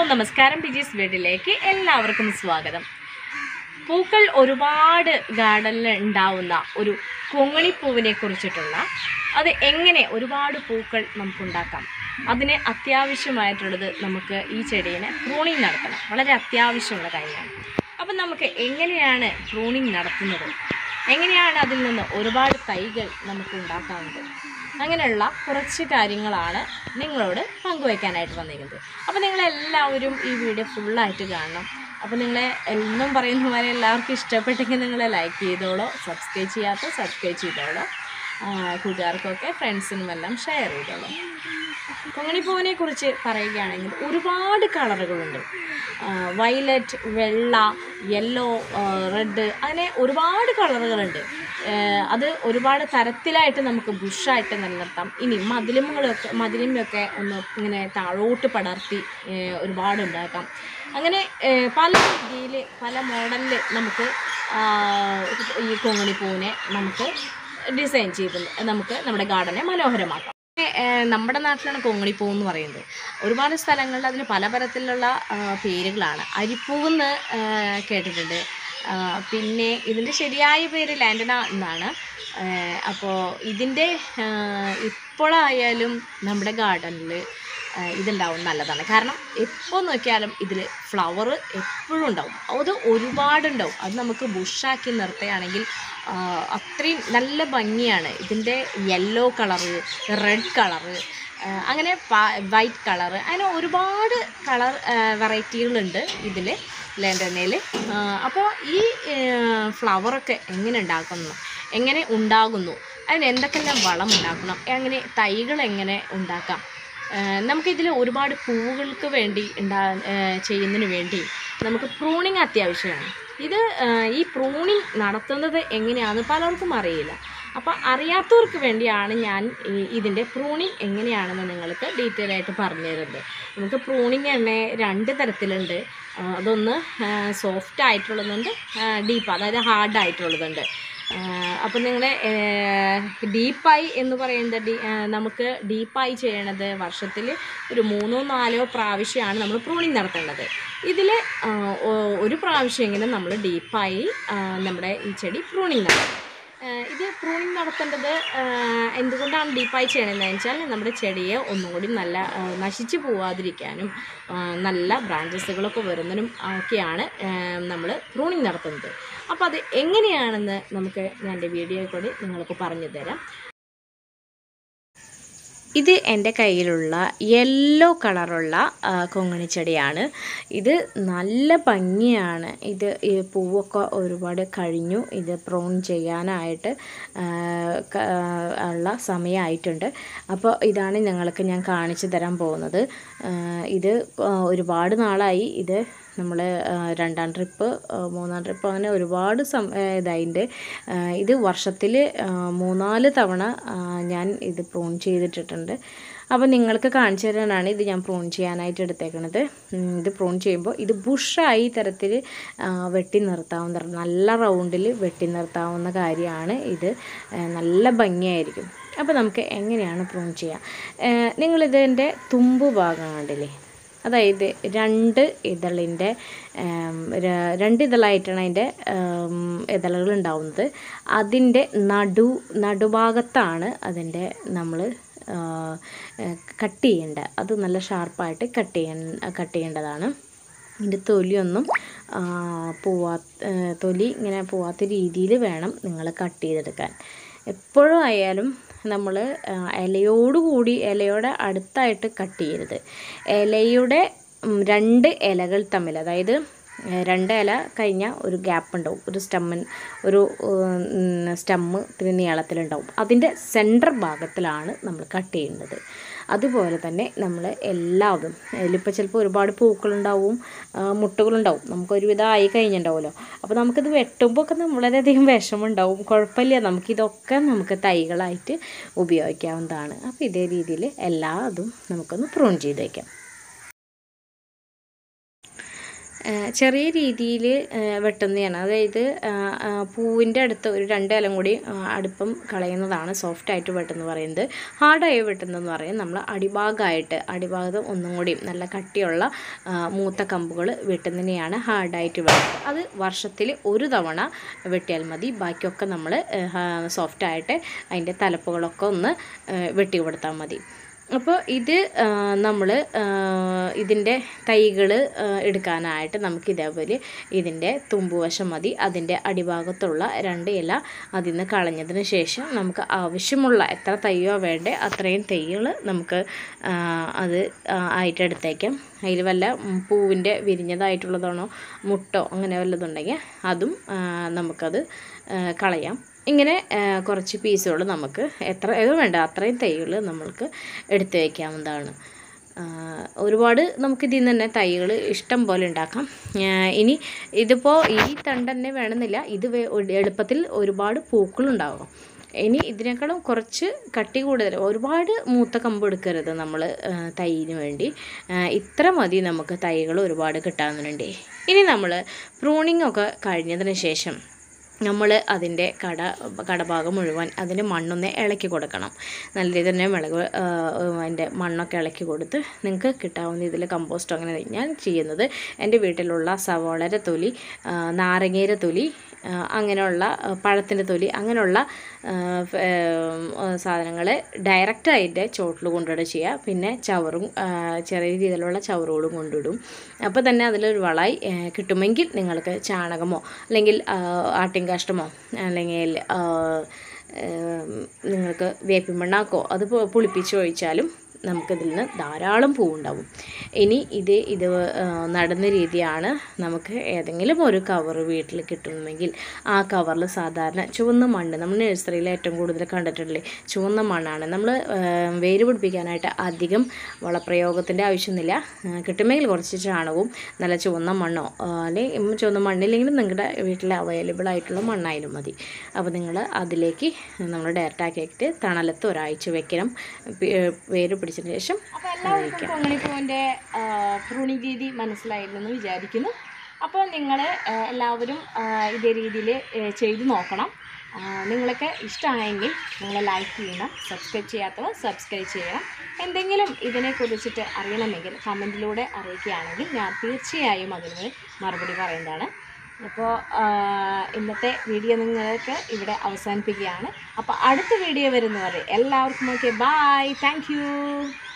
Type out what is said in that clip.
നമസ്കാരം ബിജീസ് വീട്ടിലേക്ക് എല്ലാവർക്കും സ്വാഗതം പൂക്കൾ ഒരുപാട് ഗാർഡനിൽ ഉണ്ടാവുന്ന ഒരു കൊങ്ങണിപ്പൂവിനെ കുറിച്ചിട്ടുള്ള അത് എങ്ങനെ ഒരുപാട് പൂക്കൾ നമുക്കുണ്ടാക്കാം അതിന് അത്യാവശ്യമായിട്ടുള്ളത് നമുക്ക് ഈ ചെടീനെ പ്രൂണിങ് നടത്തണം വളരെ അത്യാവശ്യമുള്ള കാര്യമാണ് അപ്പം നമുക്ക് എങ്ങനെയാണ് പ്രൂണിങ് നടത്തുന്നത് എങ്ങനെയാണ് അതിൽ നിന്ന് ഒരുപാട് തൈകൾ നമുക്ക് ഉണ്ടാക്കാവുന്നത് അങ്ങനെയുള്ള കുറച്ച് കാര്യങ്ങളാണ് നിങ്ങളോട് പങ്കുവയ്ക്കാനായിട്ട് വന്നിരിക്കുന്നത് അപ്പോൾ നിങ്ങളെല്ലാവരും ഈ വീഡിയോ ഫുള്ളായിട്ട് കാണണം അപ്പോൾ നിങ്ങളെ എന്നും പറയുന്ന പോലെ എല്ലാവർക്കും ഇഷ്ടപ്പെട്ടെങ്കിൽ നിങ്ങൾ ലൈക്ക് ചെയ്തോളോ സബ്സ്ക്രൈബ് ചെയ്യാത്ത സബ്സ്ക്രൈബ് ചെയ്തോളോ ആ, കൂട്ടുകാർക്കൊക്കെ ഫ്രണ്ട്സിനുമെല്ലാം ഷെയർ ചെയ്തോളൂ കൊങ്ങിണിപ്പൂവിനെ കുറിച്ച് പറയുകയാണെങ്കിൽ ഒരുപാട് കളറുകളുണ്ട് വയലറ്റ് വെള്ള യെല്ലോ റെഡ് അങ്ങനെ ഒരുപാട് കളറുകളുണ്ട് ആ, അത് ഒരുപാട് തരത്തിലായിട്ട് നമുക്ക് ബുഷായിട്ട് നിലനിർത്താം ഇനി മതിലുകളൊക്കെ മതിലിമൊക്കെ ഒന്ന് ഇങ്ങനെ താഴോട്ട് പടർത്തി ആ, ഒരുപാട് ഉണ്ടാക്കാം അങ്ങനെ ആ, പല രീതിയിൽ പല മോഡലിൽ നമുക്ക് ആ, ഈ കൊങ്ങിണിപ്പൂവിനെ നമുക്ക് ഡിസൈൻ ചെയ്ത് നമുക്ക് നമ്മുടെ ഗാർഡനെ മനോഹരമാക്കാം ഏഹ് നമ്മുടെ നാട്ടിലാണ് കൊങ്ങിണിപ്പൂ എന്ന് പറയുന്നത് ഒരുപാട് സ്ഥലങ്ങളിൽ അതിന് പല തരത്തിലുള്ള ആ, പേരുകളാണ് അരിപ്പൂവെന്ന് ആ, കേട്ടിട്ടുണ്ട് ആ, പിന്നെ ഇതിൻ്റെ ശരിയായ പേര് ലാൻഡന എന്നാണ് അപ്പോൾ ഇതിൻ്റെ ഇപ്പോഴായാലും നമ്മുടെ ഗാർഡനിൽ ഇതുണ്ടാവും നല്ലതാണ് കാരണം എപ്പോൾ നോക്കിയാലും ഇതിൽ ഫ്ലവർ എപ്പോഴും ഉണ്ടാവും അത് ഒരുപാടുണ്ടാവും അത് നമുക്ക് ബുഷാക്കി നിർത്തുകയാണെങ്കിൽ ആ, അത്രയും നല്ല ഭംഗിയാണ് ഇതിൻ്റെ യെല്ലോ കളറ് റെഡ് കളറ് അങ്ങനെ വൈറ്റ് കളറ് അങ്ങനെ ഒരുപാട് കളർ വെറൈറ്റികളുണ്ട് ഇതിൽ ലെൻഡനയിൽ അപ്പോൾ ഈ ഫ്ലവറൊക്കെ എങ്ങനെ ഉണ്ടാക്കുന്നു എങ്ങനെ ഉണ്ടാകുന്നു അതിന് എന്തൊക്കെല്ലാം വളം ഉണ്ടാക്കണം എങ്ങനെ തൈകൾ എങ്ങനെ ഉണ്ടാക്കാം ഏഹ് നമുക്കിതിൽ ഒരുപാട് പൂവുകൾക്ക് വേണ്ടി ഉണ്ടാ ഏഹ് ചെയ്യുന്നതിന് വേണ്ടി നമുക്ക് പ്രൂണിങ് അത്യാവശ്യമാണ് ഇത് ഏഹ് ഈ പ്രൂണിങ് നടത്തുന്നത് എങ്ങനെയാണെന്ന് പലർക്കും അറിയില്ല അപ്പോൾ അറിയാത്തവർക്ക് വേണ്ടിയാണ് ഞാൻ ഈ ഇതിൻ്റെ പ്രൂണിങ് എങ്ങനെയാണെന്ന് നിങ്ങൾക്ക് ഡീറ്റെയിൽ ആയിട്ട് പറഞ്ഞു തരുന്നത് നമുക്ക് പ്രൂണിങ് തന്നെ രണ്ട് തരത്തിലുണ്ട് ആ, അതൊന്ന് സോഫ്റ്റ് ആയിട്ടുള്ളതുണ്ട് ഡീപ്പ് അതായത് ഹാർഡ് ആയിട്ടുള്ളതുണ്ട് അപ്പോൾ നിങ്ങൾ ഡീപ്പായി എന്ന് പറയുന്നത് ഡീ ആ, നമുക്ക് ഡീപ്പായി ചെയ്യണത് വർഷത്തിൽ ഒരു മൂന്നോ നാലോ പ്രാവശ്യമാണ് നമ്മൾ പ്രൂണിങ് നടത്തേണ്ടത് ഇതിൽ ഒരു പ്രാവശ്യമെങ്കിലും നമ്മൾ ഡീപ്പായി ആ, നമ്മുടെ ഈ ചെടി പ്രൂണിങ് നടത്തും ആഹ് ഇത് പ്രൂണിങ് നടത്തേണ്ടത് ആഹ് എന്തുകൊണ്ടാണ് ഡീപ്പായി ചെയ്യണമെന്ന് വെച്ചാൽ നമ്മുടെ ചെടിയെ ഒന്നും കൂടി നല്ല ആഹ് നശിച്ചു പോവാതിരിക്കാനും ആഹ് നല്ല ബ്രാഞ്ചസുകളൊക്കെ വരുന്നതിനും ഒക്കെയാണ് നമ്മൾ പ്രൂണിങ് നടത്തുന്നത് അപ്പോൾ അത് എങ്ങനെയാണെന്ന് നമുക്ക് ഞാൻ എൻ്റെ വീഡിയോയിൽ കൂടി നിങ്ങൾക്ക് പറഞ്ഞു തരാം ഇത് എൻ്റെ കയ്യിലുള്ള യെല്ലോ കളറുള്ള ആ, കൊങ്ങിണിച്ചെടിയാണ് ഇത് നല്ല ഭംഗിയാണ് ഇത് ഈ പൂവൊക്കെ ഒരുപാട് കഴിഞ്ഞു ഇത് പ്രൂൺ ചെയ്യാനായിട്ട് ആ, ക- ഉള്ള സമയമായിട്ടുണ്ട് അപ്പോൾ ഇതാണ് നിങ്ങൾക്ക് ഞാൻ കാണിച്ചു തരാൻ പോകുന്നത് ആ, ഇത് ആ, ഒരുപാട് നാളായി ഇത് നമ്മൾ രണ്ടാം ട്രിപ്പ് മൂന്നാം ട്രിപ്പ് അങ്ങനെ ഒരുപാട് സം ഇതായിട്ടുണ്ട് ഇത് വർഷത്തിൽ മൂന്നാല് തവണ ആ, ഞാൻ ഇത് പ്രൂൺ ചെയ്തിട്ടിട്ടുണ്ട് അപ്പോൾ നിങ്ങൾക്ക് കാണിച്ചു തരാനാണ് ഇത് ഞാൻ പ്രൂൺ ചെയ്യാനായിട്ട് എടുത്തേക്കണത് ഉം, ഇത് പ്രൂൺ ചെയ്യുമ്പോൾ ഇത് ബുഷായി തരത്തിൽ വെട്ടി നിർത്താവുന്ന നല്ല റൗണ്ടിൽ വെട്ടി നിർത്താവുന്ന കാര്യമാണ് ഇത് ആ, നല്ല ഭംഗിയായിരിക്കും അപ്പോൾ നമുക്ക് എങ്ങനെയാണ് പ്രൂൺ ചെയ്യുക നിങ്ങളിതിൻ്റെ തുമ്പ് ഭാഗം കണ്ടില്ലേ അതായത് രണ്ട് ഇതളിൻ്റെ രണ്ട് ഇതളായിട്ടാണ് അതിൻ്റെ ഇതളുകൾ ഉണ്ടാവുന്നത് അതിൻ്റെ നടു നടുഭാഗത്താണ് അതിൻ്റെ നമ്മൾ കട്ട് ചെയ്യേണ്ടത് അത് നല്ല ഷാർപ്പായിട്ട് കട്ട് ചെയ്യ കട്ട് ചെയ്യേണ്ടതാണ് ഇതിൻ്റെ തൊലിയൊന്നും ആ, പോവാ ഏ, തൊലി ഇങ്ങനെ പോവാത്ത രീതിയിൽ വേണം നിങ്ങൾ കട്ട് ചെയ്തെടുക്കാൻ എപ്പോഴും ആയാലും നമ്മൾ ഇലയോടുകൂടി ഇലയോടെ അടുത്തായിട്ട് കട്ട് ചെയ്യരുത് ഇലയുടെ ഉം, രണ്ട് ഇലകൾ തമ്മിൽ അതായത് ഏ, രണ്ട് ഇല കഴിഞ്ഞാൽ ഒരു ഗ്യാപ്പ് ഉണ്ടാവും ഒരു സ്റ്റമ്മിൻ ഒരു സ്റ്റമ്മ് ഇത്തിരി നീളത്തിലുണ്ടാവും അതിൻ്റെ സെൻറ്റർ ഭാഗത്തിലാണ് നമ്മൾ കട്ട് ചെയ്യേണ്ടത് അതുപോലെ തന്നെ നമ്മൾ എല്ലാതും അതിലിപ്പോൾ ചിലപ്പോൾ ഒരുപാട് പൂക്കളുണ്ടാവും ആ, മുട്ടുകളുണ്ടാവും നമുക്ക് ഒരുവിധം ആയി കഴിഞ്ഞിട്ടുണ്ടാവുമല്ലോ അപ്പോൾ നമുക്കിത് വെട്ടുമ്പോൾ ഒക്കെ നമ്മൾ വളരെയധികം വിഷമമുണ്ടാവും കുഴപ്പമില്ല നമുക്കിതൊക്കെ നമുക്ക് തൈകളായിട്ട് ഉപയോഗിക്കാവുന്നതാണ് അപ്പോൾ ഇതേ രീതിയിൽ എല്ലാതും നമുക്കൊന്ന് പ്രൂൺ ചെയ്ത് വയ്ക്കാം ആ, ചെറിയ രീതിയിൽ വെട്ടുന്നതാണ് അതായത് ആ, ആ, പൂവിൻ്റെ അടുത്ത് ഒരു രണ്ട് ഇലം കൂടി ആ, അടുപ്പം കളയുന്നതാണ് സോഫ്റ്റായിട്ട് വെട്ടുന്നത് പറയുന്നത് ഹാർഡായി വെട്ടുന്നതെന്ന് പറയും നമ്മൾ അടിഭാഗമായിട്ട് അടിഭാഗത്ത് ഒന്നും കൂടി നല്ല കട്ടിയുള്ള ആ, മൂത്ത കമ്പുകൾ വെട്ടുന്നതിനെയാണ് ഹാർഡായിട്ട് വെട്ടുന്നത് അത് വർഷത്തിൽ ഒരു തവണ വെട്ടിയാൽ മതി ബാക്കിയൊക്കെ നമ്മൾ സോഫ്റ്റായിട്ട് അതിൻ്റെ തലപ്പുകളൊക്കെ ഒന്ന് ആ, വെട്ടി കൊടുത്താൽ മതി അപ്പോൾ ഇത് നമ്മൾ ഇതിൻ്റെ തൈകൾ എടുക്കാനായിട്ട് നമുക്ക് ഇതേപോലെ ഇതിൻ്റെ തുമ്പുവശം മതി അതിൻ്റെ അടിഭാഗത്തുള്ള രണ്ട് ഇല അതിൽ നിന്ന് കളഞ്ഞതിന് ശേഷം നമുക്ക് ആവശ്യമുള്ള എത്ര തൈയോ വേണ്ടേ അത്രയും തൈകൾ നമുക്ക് ആ, അത് ആ, ആയിട്ട് എടുത്തേക്കാം അതിൽ വല്ല ഉം, പൂവിൻ്റെ വിരിഞ്ഞതായിട്ടുള്ളതാണോ മുട്ടോ അങ്ങനെ വല്ലതുണ്ടെങ്കിൽ അതും ആ, നമുക്കത് ആ, കളയാം ഇങ്ങനെ ആ, കുറച്ച് പീസുകൾ നമുക്ക് എത്ര ഏത് വേണ്ട അത്രയും തൈകൾ നമ്മൾക്ക് എടുത്തു വയ്ക്കാവുന്നതാണ് ആ, ഒരുപാട് നമുക്ക് ഇതിൽ നിന്ന് തന്നെ തൈകൾ ഇഷ്ടം പോലെ ഉണ്ടാക്കാം ആ, ഇനി ഇതിപ്പോൾ ഈ തണ്ട് തന്നെ വേണമെന്നില്ല ഇത് വേ- ഒരു- എളുപ്പത്തിൽ ഒരുപാട് പൂക്കളുണ്ടാകും ഇനി ഇതിനേക്കാളും കുറച്ച് കട്ടി കൂടുതൽ ഒരുപാട് മൂത്ത കമ്പ് എടുക്കരുത് നമ്മൾ തൈന് വേണ്ടി ആ, ഇത്ര മതി നമുക്ക് തൈകൾ ഒരുപാട് കിട്ടാവുന്നുണ്ട് ഇനി നമ്മൾ പ്രൂണിംഗ് ഒക്കെ കഴിഞ്ഞതിന് ശേഷം നമ്മൾ അതിൻ്റെ കട കടഭാഗം മുഴുവൻ അതിൻ്റെ മണ്ണൊന്ന് ഇളക്കി കൊടുക്കണം നല്ല രീതിയിൽ തന്നെ മിളക് ആ, അതിൻ്റെ മണ്ണൊക്കെ ഇളക്കി കൊടുത്ത് നിങ്ങൾക്ക് കിട്ടാവുന്ന ഇതിൽ കമ്പോസ്റ്റ് അങ്ങനെ ഞാൻ ചെയ്യുന്നത് എൻ്റെ വീട്ടിലുള്ള സവോളയുടെ തൊലി ആ, നാരങ്ങയുടെ തൊലി ആ, അങ്ങനെയുള്ള പഴത്തിൻ്റെ തൊലി അങ്ങനെയുള്ള സാധനങ്ങൾ ഡയറക്റ്റായിട്ട് ചോട്ടിൽ കൊണ്ടിടുക ചെയ്യുക പിന്നെ ചവറും ആ, ചെറിയ രീതിയിലുള്ള ചവറുകളും കൊണ്ടിടും അപ്പോൾ തന്നെ അതിലൊരു വളമായി ആ, കിട്ടുമെങ്കിൽ നിങ്ങൾക്ക് ചാണകമോ അല്ലെങ്കിൽ ആ, ആട്ടിൻകാഷ്ടമോ അല്ലെങ്കിൽ ആ, ഏം, നിങ്ങൾക്ക് വേപ്പിൻ മണ്ണാക്കോ അത് പു- പുളിപ്പിച്ച് ഒഴിച്ചാലും നമുക്കിതിൽ നിന്ന് ധാരാളം പൂവുണ്ടാവും ഇനി ഇത് ഇത് ആ, നടുന്ന രീതിയാണ് നമുക്ക് ഏതെങ്കിലും ഒരു കവർ വീട്ടിൽ കിട്ടുമെങ്കിൽ ആ കവറിൽ സാധാരണ ചുവന്ന മണ്ണ് നമ്മൾ നഴ്സറിയിൽ ഏറ്റവും കൂടുതൽ കണ്ടിട്ടുള്ളേ ചുവന്ന മണ്ണാണ് നമ്മൾ വേര് പിടിപ്പിക്കാനായിട്ട് അധികം വളപ്രയോഗത്തിൻ്റെ ആവശ്യമൊന്നുമില്ല ആ, കിട്ടുമെങ്കിൽ കുറച്ച് ചാണകവും നല്ല ചുവന്ന മണ്ണോ ആ, അല്ലെങ്കിൽ ഉം, ചുവന്ന മണ്ണില്ലെങ്കിലും നിങ്ങളുടെ വീട്ടിൽ അവൈലബിൾ ആയിട്ടുള്ള മണ്ണായാലും മതി അപ്പോൾ നിങ്ങൾ അതിലേക്ക് നമ്മൾ ഡയറക്റ്റ് ആക്കിയിട്ട് തണലത്ത് ഒരാഴ്ച വെക്കണം പി- ഏ, വേര് പിടിച്ചതിന് ശേഷം അപ്പോൾ എല്ലാവർക്കും കൊങ്ങണിപ്പൂവിൻ്റെ പ്രൂണിംഗ് രീതി മനസ്സിലായില്ലെന്ന് വിചാരിക്കുന്നു അപ്പോൾ നിങ്ങൾ എല്ലാവരും ആ, ഇതേ രീതിയിൽ ചെയ്തു നോക്കണം ആ, നിങ്ങൾക്ക് ഇഷ്ടമായെങ്കിൽ നിങ്ങൾ ലൈക്ക് ചെയ്യണം സബ്സ്ക്രൈബ് ചെയ്യാത്തവർ സബ്സ്ക്രൈബ് ചെയ്യണം എന്തെങ്കിലും ഇതിനെക്കുറിച്ചിട്ട് അറിയണമെങ്കിൽ കമൻറ്റിലൂടെ അറിയിക്കുകയാണെങ്കിൽ ഞാൻ തീർച്ചയായും അതിന് മറുപടി പറയുന്നതാണ് അപ്പോൾ ഇന്നത്തെ വീഡിയോ നിങ്ങൾക്ക് ഇവിടെ അവസാനിപ്പിക്കുകയാണ് അപ്പോൾ അടുത്ത വീഡിയോ വരുന്നവരെ എല്ലാവർക്കും ഓക്കെ ബായ് താങ്ക് യു